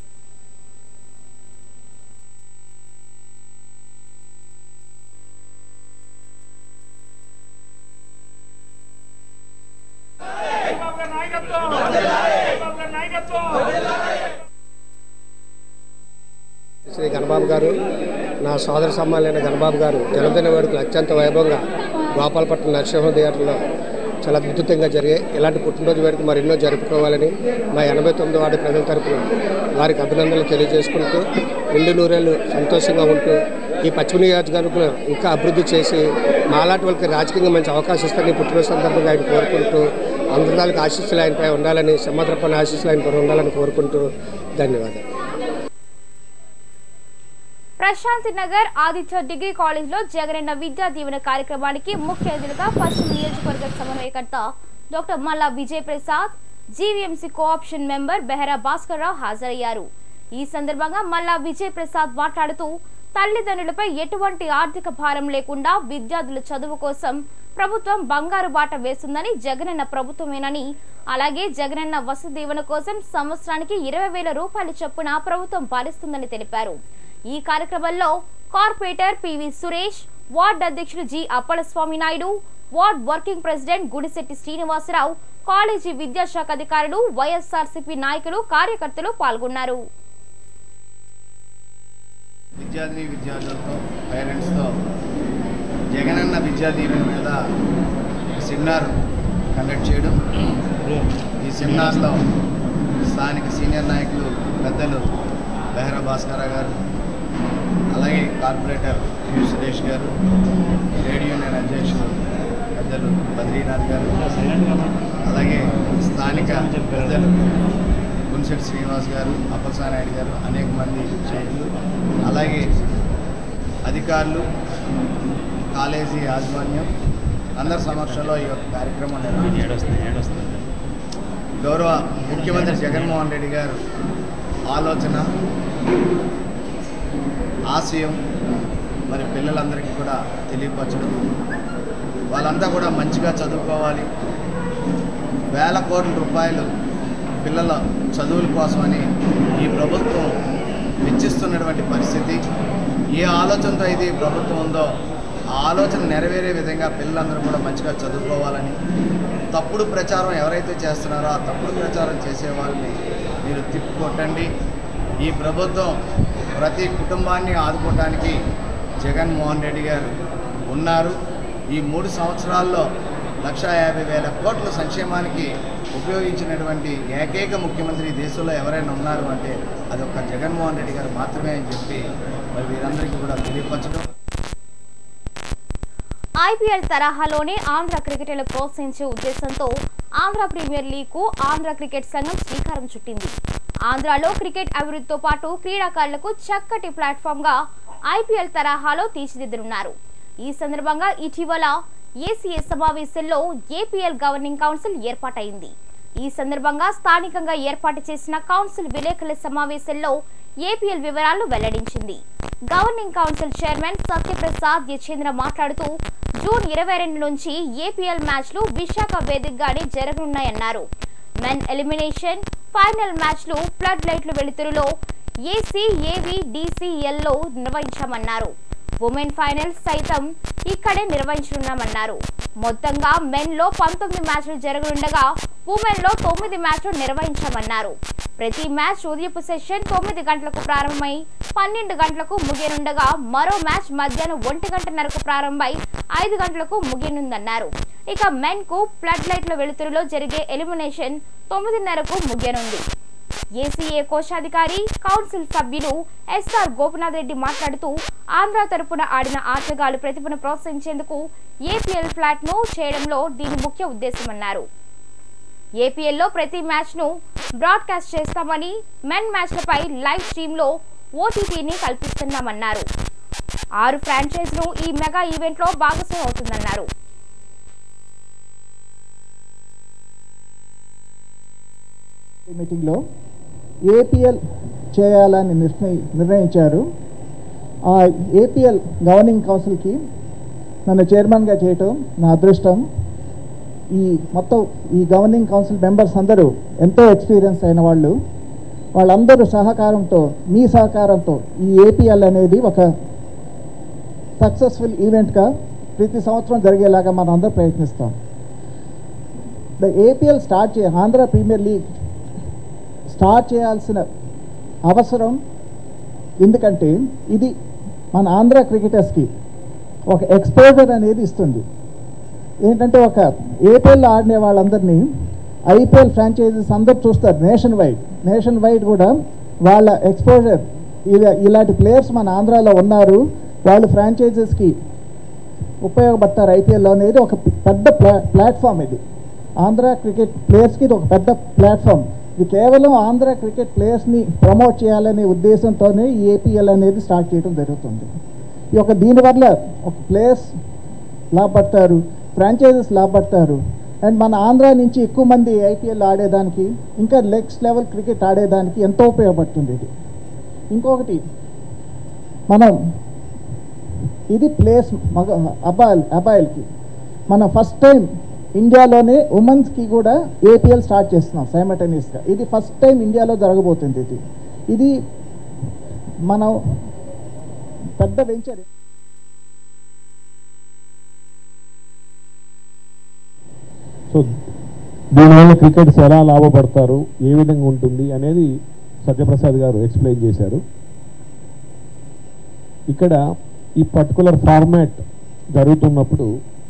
శ్రీ గణబాబు గారు నా సోదర సమ్మాలైన గణబాబు గారు జన్మదిన వేడుకలు అత్యంత వైభవంగా గోపాలపట్నం నరసింహ థియేటర్లో చాలా అద్భుతంగా జరిగాయి ఇలాంటి పుట్టినరోజు వేడుక మరెన్నో జరుపుకోవాలని మా ఎనభై తొమ్మిది వార్డు ప్రజల తరపున వారికి అభినందనలు తెలియజేసుకుంటూ రెండు నూరేళ్ళు సంతోషంగా ఉంటూ ఈ పశ్చిమ నియోజకవర్గంలో ఇంకా అభివృద్ధి చేసి మాలాంటి వాళ్ళకి రాజకీయంగా మంచి అవకాశం ఇస్తారని పుట్టినరోజు సందర్భంగా ఆయన కోరుకుంటూ అందరి ఆశీస్సులు ఆయనపై ఉండాలని సముద్రపన్న ఆశీస్సులు ఆయనపై ఉండాలని కోరుకుంటూ ధన్యవాదాలు ప్రశాంతి నగర్ ఆదిత్య డిగ్రీ కాలేజ్ లో జగనన్న విద్యా దీవెన కార్యక్రమానికి ముఖ్య అతిథిగా పశ్చిమ నియోజకవర్గ సమన్వయకర్త doctor Malla Vijay Prasad GVMC cooption member Behara Bhaskar Rao హాజరయ్యారు ఈ సందర్భంగా మల్లా విజయ్ ప్రసాద్ మాట్లాడుతూ తల్లిదండ్రులపై ఎటువంటి ఆర్థిక భారం లేకుండా విద్యార్థుల చదువు కోసం ప్రభుత్వం బంగారు బాట వేస్తుందని జగనన్న ప్రభుత్వమేనని అలాగే జగనన్న వసతి దీవెన కోసం సంవత్సరానికి ఇరవై వేల రూపాయల చొప్పున ప్రభుత్వం పాలిస్తుందని తెలిపారు ఈ కార్యక్రమంలో కార్పొరేటర్ పివి సురేష్ వార్డ్ అధ్యక్షుడు G Appalaswamy Naidu ward working president Gudisetti Srinivasa Rao college విద్యాశాఖ అధికారులు వైఎస్ఆర్సీపీ నాయకులు కార్యకర్తలు పాల్గొన్నారు విద్యార్థి విద్యార్థులతో పేరెంట్స్తో జగనన్న విద్యా దీవెన మీద ఒక సెమినార్ కండక్ట్ చేయడం ఈ సెమినార్లో స్థానిక సీనియర్ నాయకులు పెద్దలు బెహరా భాస్కర గారు అలాగే కార్పొరేటర్ యు సురేష్ గారు ట్రేడ్ యూనియన్ అధ్యక్షులు పెద్దలు బద్రీనాథ్ గారు అలాగే స్థానిక పెద్దలు గుంసెట్ శ్రీనివాస్ గారు అప్పలసానాయుడు గారు అనేక మంది చేతులు అలాగే అధికారులు కాలేజీ యాజమాన్యం అందరి సమక్షంలో ఈ యొక్క కార్యక్రమం నిర్వహించారు గౌరవ ముఖ్యమంత్రి జగన్మోహన్ రెడ్డి గారు ఆలోచన ఆశయం మరి పిల్లలందరికీ కూడా తెలియపరచడం వాళ్ళంతా కూడా మంచిగా చదువుకోవాలి వేల కోట్ల రూపాయలు పిల్లల చదువుల కోసమని ఈ ప్రభుత్వం వెచ్చిస్తున్నటువంటి పరిస్థితి ఏ ఆలోచనతో అయితే ఈ ప్రభుత్వం ఉందో ఆ ఆలోచన నెరవేరే విధంగా పిల్లలందరూ కూడా మంచిగా చదువుకోవాలని తప్పుడు ప్రచారం ఎవరైతే చేస్తున్నారో ఆ తప్పుడు ప్రచారం చేసే వాళ్ళని మీరు తిప్పికొట్టండి ఈ ప్రభుత్వం ప్రతి కుటుంబాన్ని ఆదుకోవడానికి జగన్మోహన్ రెడ్డి గారు ఉన్నారు ఈ మూడు సంవత్సరాల్లో లక్షా యాభై వేల కోట్ల సంక్షేమానికి ఉపయోగించినటువంటి ఏకైక ముఖ్యమంత్రి ఈ దేశంలో ఎవరైనా ఉన్నారు అంటే అది ఒక జగన్మోహన్ రెడ్డి గారు మాత్రమే అని చెప్పి మరి వీరందరికీ కూడా తెలియపరచడం ఐపీఎల్ తరహాలోనే ఆంధ్ర క్రికెటర్లు ప్రోత్సహించే ఉద్దేశంతో ఆంధ్ర ప్రీమియర్ లీగ్ కు ఆంధ్ర క్రికెట్ సంఘం శ్రీకారం చుట్టింది ఆంధ్రాలో క్రికెట్ అభివృద్ధితో పాటు క్రీడాకారులకు చక్కటి ప్లాట్ఫామ్ గా ఐపీఎల్ తరహాలో తీర్చిదిద్దనున్నారు ఈ సందర్భంగా ఇటీవల ఏసీఏ సమావేశంలో ఏపీఎల్ గవర్నింగ్ కౌన్సిల్ ఏర్పాటైంది ఈ సందర్భంగా స్థానికంగా ఏర్పాటు చేసిన కౌన్సిల్ విలేకరుల సమావేశంలో ఏపీఎల్ వివరాలు వెల్లడించింది governing council chairman Satyaprasad Yachendra మాట్లాడుతూ జూన్ ఇరవై రెండు నుంచి ఏపీఎల్ మ్యాచ్లు విశాఖ వేదికగానే జరగనున్నాయన్నారు మెన్ ఎలిమినేషన్ ఫైనల్ మ్యాచ్లు ఫ్లడ్ లైట్లు వెలుతురులో ఏసీ ఏవి డిసిఎల్లో నిర్వహించామన్నారు ఉమెన్ ఫైనల్స్ సైతం ఇక్కడే నిర్వహించనున్నామన్నారు మొత్తంగా మెన్ లో పంతొమ్మిది మ్యాచ్లు జరగనుండగా ఉమెన్ లో తొమ్మిది మ్యాచ్లు నిర్వహించామన్నారు ప్రతి మ్యాచ్ ఉదయపు సెషన్ తొమ్మిది గంటలకు ప్రారంభమై పన్నెండు గంటలకు ముగియనుండగా మరో మ్యాచ్ మధ్యాహ్నం ఒంటి గంటన్నరకు ప్రారంభమై ఐదు గంటలకు ముగియనుందన్నారు ఇక మెన్ కు ఫ్లడ్ లైట్ల వెలుతురులో జరిగే ఎలిమినేషన్ తొమ్మిదిన్నరకు ముగియనుంది ఏసీఏ కోశాధికారి కౌన్సిల్ సభ్యులు ఎస్ఆర్ గోపినాథ్ రెడ్డి మాట్లాడుతూ ఆంధ్ర తరపున ఆడిన ఆటగాళ్లు ప్రతిభను ప్రోత్సహించేందుకు ఏపీఎల్ ఫ్లాట్ ను చేయడంలో దీని ముఖ్య ఉద్దేశమన్నారు ఏపీఎల్లో ప్రతి మ్యాచ్ ను బ్రాడ్కాస్ట్ చేస్తామని మెన్ మ్యాచ్లపై లైవ్ స్ట్రీమ్ లో ఓటీటీని కల్పిస్తున్నామన్నారు ఆరు ఫ్రాంచైజ్ ను ఈ మెగా ఈవెంట్ లో భాగస్వామి అవుతుందన్నారు మీటింగ్లో ఏపీఎల్ చేయాలని నిర్ణయి నిర్ణయించారు ఆ ఏపీఎల్ గవర్నింగ్ కౌన్సిల్కి నన్ను చైర్మన్గా చేయటం నా అదృష్టం ఈ మొత్తం ఈ గవర్నింగ్ కౌన్సిల్ మెంబర్స్ అందరూ ఎంతో ఎక్స్పీరియన్స్ అయిన వాళ్ళు వాళ్ళందరూ సహకారంతో మీ సహకారంతో ఈ ఏపీఎల్ అనేది ఒక సక్సెస్ఫుల్ ఈవెంట్గా ప్రతి సంవత్సరం జరిగేలాగా మనం అందరూ ప్రయత్నిస్తాం ద ఏపీఎల్ స్టార్ట్ చే ఆంధ్ర ప్రీమియర్ లీగ్ స్టార్ట్ చేయాల్సిన అవసరం ఎందుకంటే ఇది మన ఆంధ్ర క్రికెటర్స్కి ఒక ఎక్స్పోజర్ అనేది ఇస్తుంది ఏంటంటే ఒక ఏపీఎల్ ఆడిన వాళ్ళందరినీ ఐపీఎల్ ఫ్రాంచైజీస్ అందరూ చూస్తారు నేషన్ వైడ్ నేషన్ వైడ్ కూడా వాళ్ళ ఎక్స్పోజర్ ఇలా ఇలాంటి ప్లేయర్స్ మన ఆంధ్రాలో ఉన్నారు వాళ్ళు ఫ్రాంచైజీస్కి ఉపయోగపడతారు ఐపీఎల్లో అనేది ఒక పెద్ద ప్లా ప్లాట్ఫామ్ ఇది ఆంధ్ర క్రికెట్ ప్లేయర్స్కి ఇది ఒక పెద్ద ప్లాట్ఫామ్ ఇది కేవలం ఆంధ్ర క్రికెట్ ప్లేయర్స్ని ప్రమోట్ చేయాలనే ఉద్దేశంతోనే ఈ ఏపీఎల్ అనేది స్టార్ట్ చేయడం జరుగుతుంది ఈ యొక్క దీనివల్ల ఒక ప్లేయర్స్ లాభపడతారు ఫ్రాంచైజెస్ లాభపడతారు అండ్ మన ఆంధ్ర నుంచి ఎక్కువ మంది ఐపీఎల్ ఆడేదానికి ఇంకా నెక్స్ట్ లెవెల్ క్రికెట్ ఆడేదానికి ఎంతో ఉపయోగపడుతుంది ఇది ఇంకొకటి మనం ఇది ప్లేస్ మగ అబ్బాయిలు అబ్బాయిలకి మనం ఫస్ట్ టైం ఇండియాలోనే ఉమెన్స్కి కూడా ఏపీఎల్ స్టార్ట్ చేస్తున్నాం సైమటేనియస్గా ఇది ఫస్ట్ టైం ఇండియాలో జరగబోతుంది ఇది ఇది మనం పెద్ద వెంచర్ సో దీనివల్ల క్రికెట్స్ ఎలా లాభపడతారు ఏ విధంగా ఉంటుంది అనేది సత్యప్రసాద్ గారు ఎక్స్ప్లెయిన్ చేశారు ఇక్కడ ఈ పర్టికులర్ ఫార్మాట్ జరుగుతున్నప్పుడు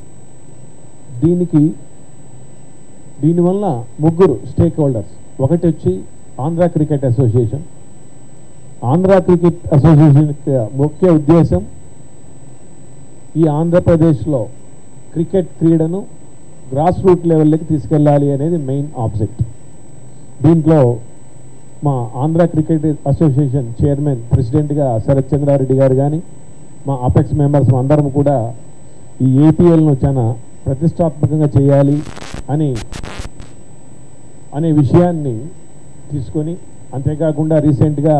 దీనికి దీనివల్ల ముగ్గురు స్టేక్ హోల్డర్స్ ఒకటి వచ్చి Andhra cricket association Andhra cricket association యొక్క ముఖ్య ఉద్దేశం ఈ ఆంధ్రప్రదేశ్లో క్రికెట్ క్రీడను గ్రాస్ రూట్ లెవెల్లోకి తీసుకెళ్ళాలి అనేది మెయిన్ ఆబ్జెక్ట్ దీంట్లో మా ఆంధ్ర క్రికెట్ అసోసియేషన్ చైర్మన్ ప్రెసిడెంట్గా శరత్ చంద్రారెడ్డి గారు కానీ మా అపెక్స్ మెంబర్స్ అందరం కూడా ఈ ఏపీఎల్ను చాలా ప్రతిష్టాత్మకంగా చేయాలి అని అనే విషయాన్ని తీసుకొని అంతేకాకుండా రీసెంట్గా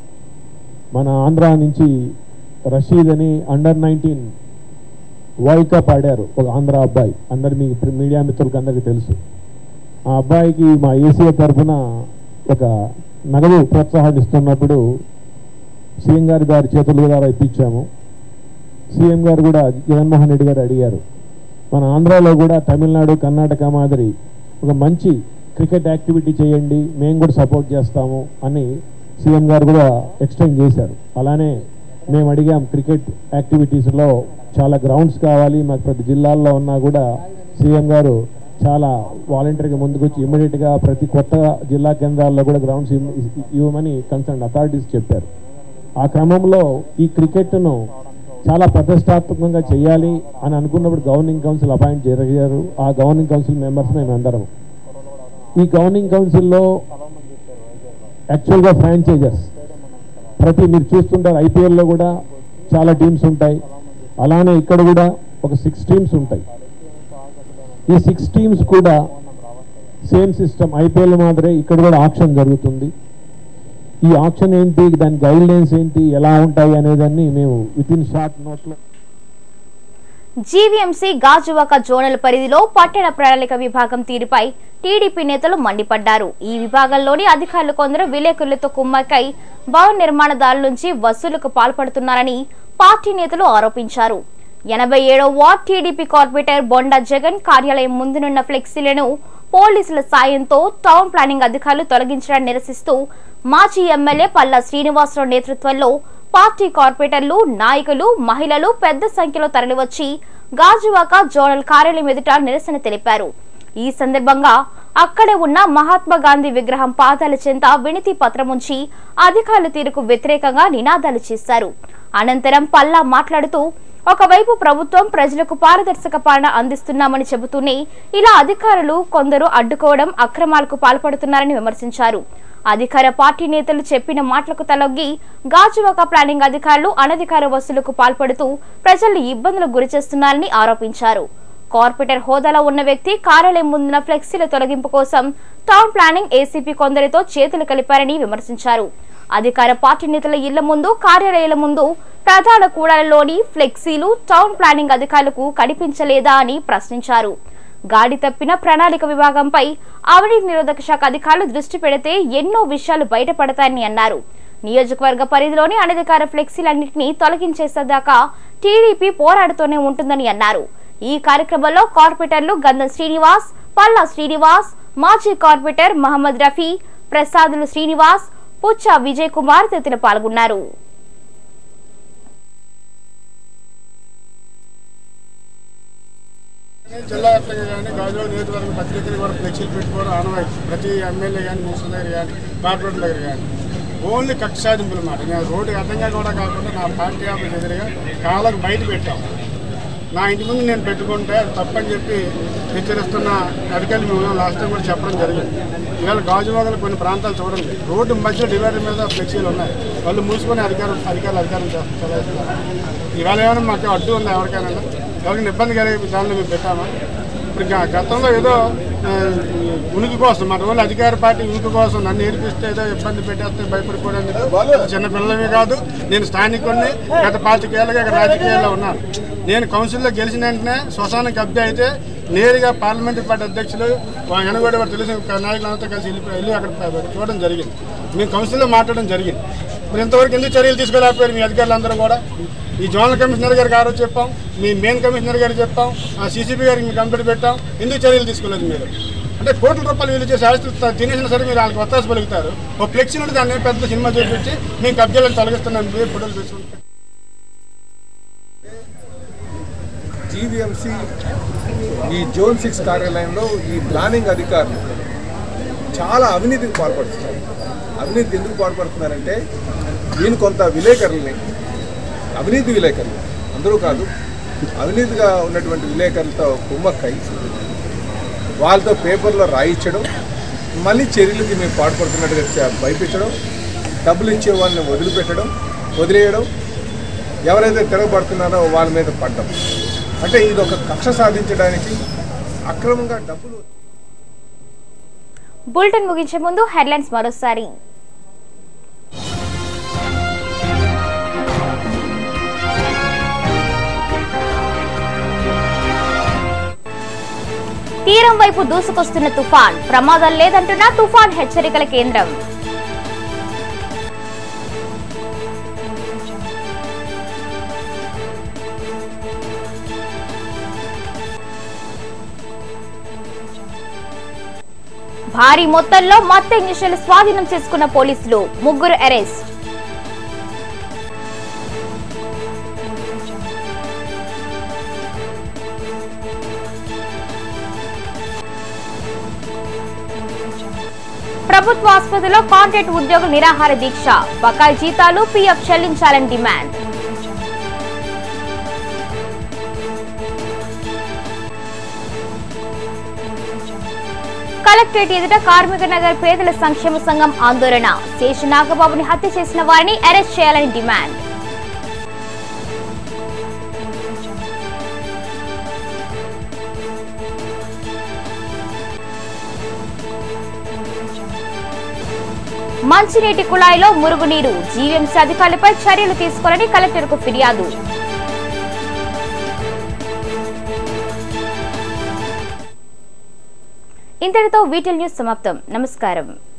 మన ఆంధ్ర నుంచి రషీద్ అని అండర్ నైన్టీన్ వరల్డ్ కప్ ఆడారు ఒక ఆంధ్ర అబ్బాయి అందరి మీ మీడియా మిత్రులకు అందరికీ తెలుసు ఆ అబ్బాయికి మా ఏసీఏ తరఫున ఒక నగదు ప్రోత్సాహాన్ని ఇస్తున్నప్పుడు సీఎం గారి గారి చేతుల ద్వారా ఇప్పించాము సీఎం గారు కూడా జగన్మోహన్ రెడ్డి గారు అడిగారు మన ఆంధ్రాలో కూడా తమిళనాడు కర్ణాటక మాదిరి ఒక మంచి క్రికెట్ యాక్టివిటీ చేయండి మేము కూడా సపోర్ట్ చేస్తాము అని సీఎం గారు కూడా ఎక్స్టెండ్ చేశారు అలానే మేము అడిగాం క్రికెట్ యాక్టివిటీస్లో చాలా గ్రౌండ్స్ కావాలి మాకు ప్రతి జిల్లాల్లో ఉన్నా కూడా సీఎం గారు చాలా వాలంటీర్గా ముందుకొచ్చి ఇమ్మీడియట్గా ప్రతి కొత్త జిల్లా కేంద్రాల్లో కూడా గ్రౌండ్స్ ఇవ్వమని కన్సర్న్ అథారిటీస్ చెప్పారు ఆ క్రమంలో ఈ క్రికెట్ను చాలా ప్రతిష్టాత్మకంగా చేయాలి అని అనుకున్నప్పుడు గవర్నింగ్ కౌన్సిల్ అపాయింట్ జరిగారు ఆ గవర్నింగ్ కౌన్సిల్ మెంబర్స్ మేము అందరం ఈ గవర్నింగ్ కౌన్సిల్లో యాక్చువల్గా ఫ్రాంచైజర్స్ ప్రతి మీరు చూస్తుంటారు ఐపీఎల్లో కూడా చాలా టీమ్స్ ఉంటాయి అలానే ఇక్కడ కూడా ఒక సిక్స్ టీమ్స్ ఉంటాయి ఈ సిక్స్ టీమ్స్ కూడా సేమ్ సిస్టమ్ ఐపీఎల్ మాదిరే ఇక్కడ కూడా ఆప్షన్ జరుగుతుంది ఈ ఆప్షన్ ఏంటి దాని గైడ్ లైన్స్ ఏంటి ఎలా ఉంటాయి అనేదాన్ని మేము విత్ ఇన్ షార్ట్ నోట్లో జీవీఎంసీ గాజువాక జోనల్ పరిధిలో పట్టణ ప్రణాళిక విభాగం తీరుపై టీడీపీ నేతలు మండిపడ్డారు ఈ విభాగంలోని అధికారులు కొందరు విలేకరులతో కుమ్మక్కై భవన నిర్మాణదారుల నుంచి వసూలుకు పాల్పడుతున్నారని పార్టీ నేతలు ఆరోపించారు ఎనభై ఏడో ward TDP corporator Bonda Jagan కార్యాలయం ముందునున్న ఫ్లెక్సీలను పోలీసుల సాయంతో టౌన్ ప్లానింగ్ అధికారులు తొలగించడాన్ని నిరసిస్తూ మాజీ ఎమ్మెల్యే పల్లా శ్రీనివాసరావు నేతృత్వంలో పార్టీ కార్పొరేటర్లు నాయకులు మహిళలు పెద్ద సంఖ్యలో తరలివచ్చి గాజువాక జోనల్ కార్యాలయం ఎదుట నిరసన తెలిపారు ఈ సందర్భంగా అక్కడే ఉన్న మహాత్మా గాంధీ విగ్రహం పాదాల చెంత వినతి పత్రం ఉంచి అధికారుల తీరుకు వ్యతిరేకంగా నినాదాలు చేశారు అనంతరం పల్లా మాట్లాడుతూ ఒకవైపు ప్రభుత్వం ప్రజలకు పారదర్శక పాలన అందిస్తున్నామని చెబుతూనే ఇలా అధికారులు కొందరు అడ్డుకోవడం అక్రమాలకు పాల్పడుతున్నారని విమర్శించారు అధికార పార్టీ నేతలు చెప్పిన మాటలకు తలొగ్గి గాజువాక ప్లానింగ్ అధికారులు అనధికార వసూలుకు పాల్పడుతూ ప్రజల్ని ఇబ్బందులకు గురిచేస్తున్నారని ఆరోపించారు కార్పొరేటర్ హోదాలో ఉన్న వ్యక్తి కార్యాలయం ముందున్న ఫ్లెక్సీల తొలగింపు కోసం టౌన్ ప్లానింగ్ ఏసీపీ కొందరితో చేతులు కలిపారని విమర్శించారు అధికార పార్టీ నేతల ఇళ్ల ముందు కార్యాలయాల ముందు ప్రధాన కూడలలోని ఫ్లెక్సీలు టౌన్ ప్లానింగ్ అధికారులకు కనిపించలేదా అని ప్రశ్నించారు గాడి తప్పిన ప్రణాళిక విభాగంపై అవినీతి నిరోధక శాఖ అధికారులు దృష్టి పెడితే ఎన్నో విషయాలు బయటపడతాయని అన్నారు నియోజకవర్గ పరిధిలోని అనధికార ఫ్లెక్సీలన్నింటినీ తొలగించేసేదాకా టీడీపీ పోరాడుతూనే ఉంటుందని అన్నారు ఈ కార్యక్రమంలో కార్పొరేటర్లు గంధం శ్రీనివాస్ పల్లా శ్రీనివాస్ మాజీ కార్పొరేటర్ మహమ్మద్ రఫీ ప్రసాదులు శ్రీనివాస్ పుచ్చ విజయ్ కుమార్ తదితరులు పాల్గొన్నారు జిల్లా వ్యాప్తంగా కానీ గాజువాక నియోజకవర్గ పత్రికలు కూడా ఫ్లెక్సీలు పెట్టుకోవడం ఆనవాయితీ ప్రతి ఎమ్మెల్యే కానీ మినిస్టర్ దగ్గర కానీ కార్పొరేటర్ దగ్గర కానీ ఓన్లీ కక్ష సాధింపులు మాట నేను రోడ్డు అడ్డంగా కూడా కాకుండా నా పార్టీ ఆఫీస్ ఎదురుగా కాళ్ళకు బయట పెట్టాం నా ఇంటి ముందు నేను పెట్టుకుంటే అది తప్పని చెప్పి హెచ్చరిస్తున్న అధికారులు మేము లాస్ట్ టైం కూడా చెప్పడం జరిగింది ఇవాళ గాజువాగలు కొన్ని ప్రాంతాలు చూడండి రోడ్డు మధ్య డివైడర్ మీద ఫ్లెక్సీలు ఉన్నాయి వాళ్ళు మూసుకొని అధికారం అధికారులు అధికారం చేస్తారు చదివేస్తున్నారు ఇవాళ ఏమైనా మాకు అడ్డు ఉందా ఎవరికైనా ఎవరికైనా ఇబ్బంది కలిగే దానిలో మేము పెట్టామా ఇప్పుడు గ- గతంలో ఏదో ఆ, ఉనికి కోసం మన రోజులు అధికార పార్టీ ఉనికి కోసం నన్ను నేర్పిస్తే ఏదో ఇబ్బంది పెట్టేస్తే భయపడిపోవడానికి చిన్న పిల్లలమే కాదు నేను స్థానికుడిని గత పాతికేళ్ళగా ఇక్కడ రాజకీయాల్లో ఉన్నాను నేను కౌన్సిల్లో గెలిచిన వెంటనే శ్మశానం కబ్జా అయితే నేరుగా పార్లమెంటరీ పార్టీ అధ్యక్షులు వెనగొడి వారు తెలిసిన నాయకులంతా కలిసి వెళ్ళి వెళ్ళి అక్కడ ప- చూడడం జరిగింది మేము కౌన్సిల్లో మాట్లాడడం జరిగింది మరి ఇంతవరకు ఎందుకు చర్యలు తీసుకోలేకపోయారు మీ అధికారులందరూ కూడా ఈ జోనల్ కమిషనర్ గారికి ఆ రోజు చెప్పాం మీ మెయిన్ కమిషనర్ గారికి చెప్పాం ఆ సీసీపీ గారికి మీ కంప్లీట్ పెట్టాం ఎందుకు చర్యలు తీసుకోలేదు మీరు అంటే కోట్ల రూపాయలు వీళ్ళు చేసి ఆస్తులు త- తినేసినా సరే మీరు వాళ్ళకి ఒత్తాసు పలుకుతారు ఓ ఫ్లెక్సీ నుండి దాన్ని పెద్ద సినిమా చూపించి మేము కబ్జాలను తొలగిస్తున్నాం మీరు ఫోటోలు తీసుకుంటాం జీవీఎంసీ ఈ జోన్ సిక్స్ కార్యాలయంలో ఈ ప్లానింగ్ అధికారులు చాలా అవినీతికి పాల్పడుతున్నారు అవినీతికి ఎందుకు పాల్పడుతున్నారంటే దీని కొంత విలేకరుల్ని అవినీతి విలేకరులు అందరూ కాదు అవినీతిగా ఉన్నటువంటి విలేకరులతో కుమ్మక్కై వాళ్ళతో పేపర్లో రాయించడం మళ్ళీ చర్యలకి మేము పాటుపడుతున్నట్టుగా చ- భయపించడం డబ్బులు ఇచ్చే వాళ్ళని వదిలిపెట్టడం వదిలేయడం ఎవరైతే తిరగబడుతున్నారో వాళ్ళ మీద పడ్డం అంటే ఇది ఒక కక్ష సాధించడానికి అక్రమంగా డబ్బులు బులెటిన్ ముగించే ముందు హెడ్లైన్స్ మరోసారి తీరం వైపు దూసుకొస్తున్న తుఫాన్ ప్రమాదం లేదంటున్న తుఫాన్ హెచ్చరికల కేంద్రం భారీ మొత్తంలో మత్తు ఇంజక్షన్లు స్వాధీనం చేసుకున్న పోలీసులు ముగ్గురు అరెస్ట్ ప్రభుత్వ ఆసుపత్రిలో కాంట్రాక్ట్ ఉద్యోగుల నిరాహార దీక్ష బకాయి జీతాలు పీఎఫ్ చెల్లించాలని డిమాండ్ కలెక్టరేట్ ఎదుట కార్మిక నగర్ పేదల సంక్షేమ సంఘం ఆందోళన శేషు నాగబాబుని హత్య చేసిన వారిని అరెస్ట్ చేయాలని డిమాండ్ మంచినీటి కుళాయిలో మురుగునీరు జీవీఎంసీ అధికారులపై చర్యలు తీసుకోవాలని కలెక్టర్కు ఫిర్యాదు ఇంతటితో వీటిల్ న్యూస్ సమాప్తం నమస్కారం